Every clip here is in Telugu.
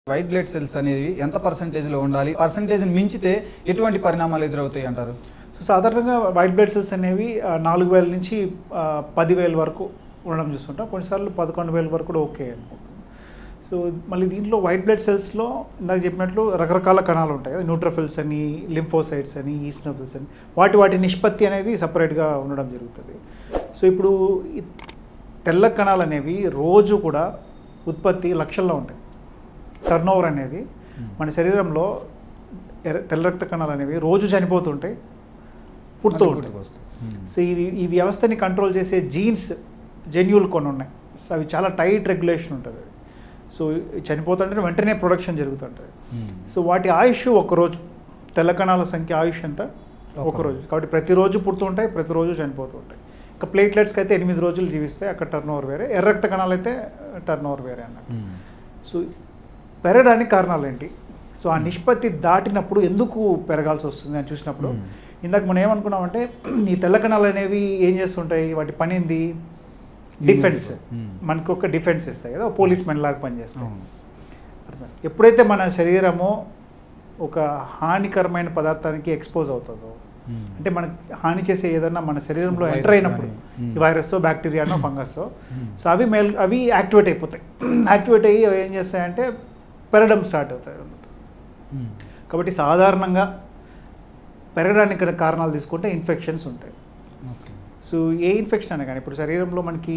వైట్ బ్లడ్ సెల్స్ అనేవి ఎంత పర్సంటేజ్లో ఉండాలి పర్సంటేజ్ మించితే ఎటువంటి పరిణామాలు ఎదురవుతాయి అంటారు సో సాధారణంగా వైట్ బ్లడ్ సెల్స్ అనేవి ఆ, నాలుగు వేల నుంచి ఆ, పదివేల వరకు ఉండడం చూస్తుంటాం కొన్నిసార్లు పదకొండు వేల వరకు కూడా ఓకే అనుకుంటాం సో మళ్ళీ దీంట్లో వైట్ బ్లడ్ సెల్స్లో ఇందాక చెప్పినట్లు రకరకాల కణాలు ఉంటాయి కదా న్యూట్రోఫిల్స్ అని లింఫోసైట్స్ అని ఈస్నోఫిల్స్ అని వాటి వాటి నిష్పత్తి అనేది సపరేట్గా ఉండడం జరుగుతుంది సో ఇప్పుడు ఈ తెల్ల కణాలు అనేవి రోజు కూడా ఉత్పత్తి లక్షల్లో ఉంటాయి టర్న్ ఓవర్ అనేది మన శరీరంలో ఎర్ర- తెల్ల రక్త కణాలు అనేవి రోజు చనిపోతుంటాయి పుడుతూ మళ్ళీ ఉంటాయి పుట్టుకొస్తాయి. Hmm. సో ఈ ఈ వ్యవస్థని కంట్రోల్ చేసే జీన్స్ జెన్యుల్ కొన్ని ఉన్నాయి సో అవి చాలా టైట్ రెగ్యులేషన్ ఉంటుంది సో చనిపోతుంటే వెంటనే ప్రొడక్షన్ జరుగుతుంటుంది Hmm. సో వాటి ఆయుష్ ఒకరోజు తెల్ల కణాల సంఖ్య ఆయుష్ ఎంత ఒక ఒకరోజు కాబట్టి ప్రతిరోజు పుడుతుంటాయి ప్రతిరోజు చనిపోతూ ఉంటాయి ఇంకా ప్లేట్లెట్స్కి అయితే ఎనిమిది రోజులు జీవిస్తాయి అక్కడ టర్న్ ఓవర్ వేరే ఎర్ర రక్త కణాలు అయితే టర్న్ ఓవర్ వేరే అన్నట్టు Hmm. సో పెరగడానికి కారణాలు ఏంటి సో ఆ నిష్పత్తి దాటినప్పుడు ఎందుకు పెరగాల్సి వస్తుంది అని చూసినప్పుడు Hmm. ఇందాక మనం ఏమనుకున్నామంటే ఈ తెల్ల కణాలు అనేవి ఏం చేస్తుంటాయి వాటి పని ఏంది డిఫెన్స్ Hmm. మనకు ఒక డిఫెన్స్ ఇస్తాయి కదా పోలీస్ మెన్ లాగా పనిచేస్తాయి అవును. అర్థమైంది. ఎప్పుడైతే మన శరీరము ఒక హానికరమైన పదార్థానికి ఎక్స్పోజ్ అవుతుందో Hmm. అంటే మనకి హాని చేసే ఏదన్నా మన శరీరంలో వైరస్ ఎంటర్ అయినప్పుడు కానీ, hmm. ఈ వైరస్ బ్యాక్టీరియానో ఫంగస్ Hmm. సో అవి మేల్ అవి యాక్టివేట్ అయిపోతాయి యాక్టివేట్ అయ్యి అవి ఏం చేస్తాయంటే పెరగడం స్టార్ట్ అవుతాయి అన్నమాట Hmm. కాబట్టి సాధారణంగా పెరగడానికి గల కారణాలు తీసుకుంటే ఇన్ఫెక్షన్స్ ఉంటాయి Okay. సో ఏ ఇన్ఫెక్షన్ అయినా కానీ ఇప్పుడు శరీరంలో మనకి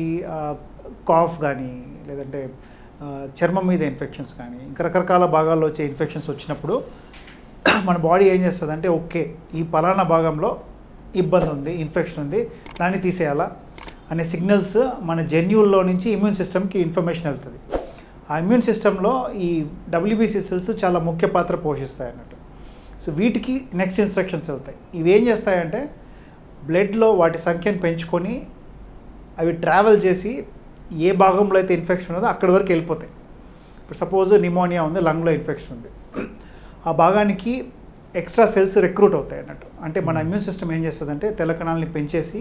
కాఫ్ కానీ లేదంటే ఆ, చర్మం మీద ఇన్ఫెక్షన్స్ కానీ ఇంకా రకరకాల భాగాల్లో వచ్చే ఇన్ఫెక్షన్స్ వచ్చినప్పుడు మన బాడీ ఏం చేస్తుంది అంటే ఓకే ఈ పలానా భాగంలో ఇబ్బంది ఉంది ఇన్ఫెక్షన్ ఉంది దాన్ని తీసేయాలా అనే సిగ్నల్స్ మన జెన్యుల్లో నుంచి ఇమ్యూన్ సిస్టమ్కి ఇన్ఫర్మేషన్ వెళ్తుంది ఆ ఇమ్యూన్ సిస్టంలో ఈ డబ్ల్యూబీసీ సెల్స్ చాలా ముఖ్య పాత్ర పోషిస్తాయి అన్నట్టు సో వీటికి నెక్స్ట్ ఇన్స్ట్రక్షన్స్ వెళ్తాయి ఇవి ఏం చేస్తాయంటే బ్లడ్లో వాటి సంఖ్యను పెంచుకొని అవి ట్రావెల్ చేసి ఏ భాగంలో అయితే ఇన్ఫెక్షన్ ఉందో అక్కడి వరకు వెళ్ళిపోతాయి ఇప్పుడు సపోజ్ నిమోనియా ఉంది లంగ్లో ఇన్ఫెక్షన్ ఉంది ఆ భాగానికి ఎక్స్ట్రా సెల్స్ రిక్రూట్ అవుతాయి అన్నట్టు అంటే మన ఇమ్యూన్ సిస్టమ్ ఏం చేస్తుందంటే తెల్ల కణాలని పెంచేసి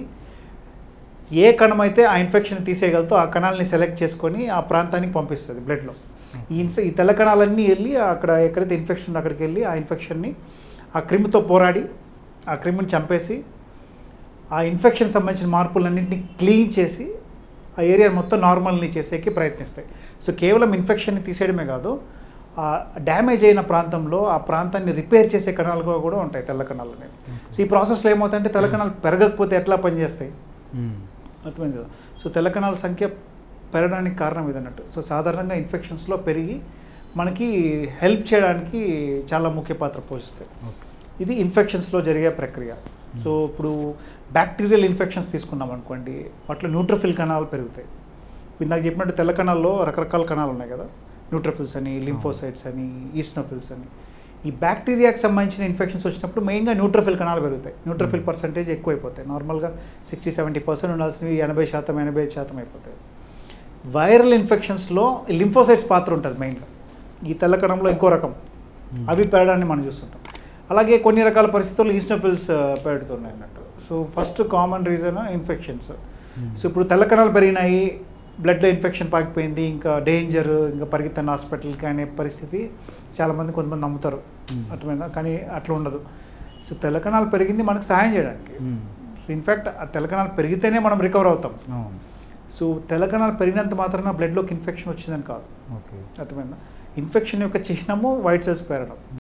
ఏ కణం అయితే ఆ ఇన్ఫెక్షన్ తీసేయగలతో ఆ కణాలని సెలెక్ట్ చేసుకొని ఆ ప్రాంతానికి పంపిస్తుంది బ్లడ్లో ఈ ఇన్ఫె ఈ తెల్ల కణాలన్నీ వెళ్ళి అక్కడ ఎక్కడైతే ఇన్ఫెక్షన్ ఉందో అక్కడికి వెళ్ళి ఆ ఇన్ఫెక్షన్ని ఆ క్రిమితో పోరాడి ఆ క్రిమిని చంపేసి ఆ ఇన్ఫెక్షన్ సంబంధించిన మార్పులన్నింటినీ క్లీన్ చేసి ఆ ఏరియా మొత్తం నార్మల్ని చేసేకి ప్రయత్నిస్తాయి సో కేవలం ఇన్ఫెక్షన్ని తీసేయడమే కాదు ఆ డ్యామేజ్ అయిన ప్రాంతంలో ఆ ప్రాంతాన్ని రిపేర్ చేసే కణాలు కూడా- కూడా ఉంటాయి తెల్ల కణాలు అనేవి సో ఈ ప్రాసెస్లో ఏమవుతాయంటే తెల్ల కణాలు పెరగకపోతే ఎట్లా పనిచేస్తాయి Hmm. అర్థమైంది కదా సో తెల్ల కణాల సంఖ్య పెరగడానికి కారణం ఇదన్నట్టు సో సాధారణంగా ఇన్ఫెక్షన్స్లో పెరిగి మనకి హెల్ప్ చేయడానికి చాలా ముఖ్య పాత్ర పోషిస్తాయి Okay. ఇది ఇన్ఫెక్షన్స్లో జరిగే ప్రక్రియ సో ఇప్పుడు బ్యాక్టీరియల్ ఇన్ఫెక్షన్స్ తీసుకున్నాం అనుకోండి వాటిలో న్యూట్రోఫిల్ కణాలు పెరుగుతాయి ఇందాక చెప్పినట్టు తెల్ల కణాల్లో రకరకాల కణాలు ఉన్నాయి కదా న్యూట్రోఫిల్స్ అని లింఫోసైట్స్ అని ఈస్నోఫిల్స్ అని ఈ బ్యాక్టీరియాకి సంబంధించిన ఇన్ఫెక్షన్స్ వచ్చినప్పుడు మెయిన్గా న్యూట్రోఫిల్ కణాలు పెరుగుతాయి న్యూట్రోఫిల్ పర్సంటేజ్ ఎక్కువైపోతాయి నార్మల్గా సిక్స్టీ సెవెంటీ పర్సెంట్ ఉండాల్సినవి ఎనభై శాతం ఎనభై ఐదు శాతం అయిపోతాయి వైరల్ ఇన్ఫెక్షన్స్లో లింఫోసైట్స్ పాత్ర ఉంటుంది మెయిన్గా ఈ తెల్ల కణంలో ఇంకో రకం అవి పెరగడాన్ని మనం చూస్తుంటాం అలాగే కొన్ని రకాల పరిస్థితుల్లో ఈస్నోఫిల్స్ పెరుగుతున్నాయి అన్నట్టు so first common reason infections so ఇప్పుడు తెల్ల కణాలు పెరిగినాయి బ్లడ్లో ఇన్ఫెక్షన్ పాకిపోయింది ఇంకా డేంజర్ ఇంకా పరిగెత్తాను హాస్పిటల్కి అనే పరిస్థితి చాలామంది కొంతమంది నమ్ముతారు Hmm. అర్థమైందా కానీ అట్లా ఉండదు సో తెల్ల కణాలు పెరిగింది మనకు సహాయం చేయడానికి Hmm. సో ఇన్ఫ్యాక్ట్ ఆ తెల్ల కణాలు పెరిగితేనే మనం రికవర్ అవుతాం అవును సో తెల్ల కణాలు పెరిగినంత మాత్రాన బ్లడ్లోకి ఇన్ఫెక్షన్ వచ్చిందని కాదు ఓకే అర్థమైందా ఇన్ఫెక్షన్ యొక్క చిహ్నము వైట్ సెల్స్ పెరగడం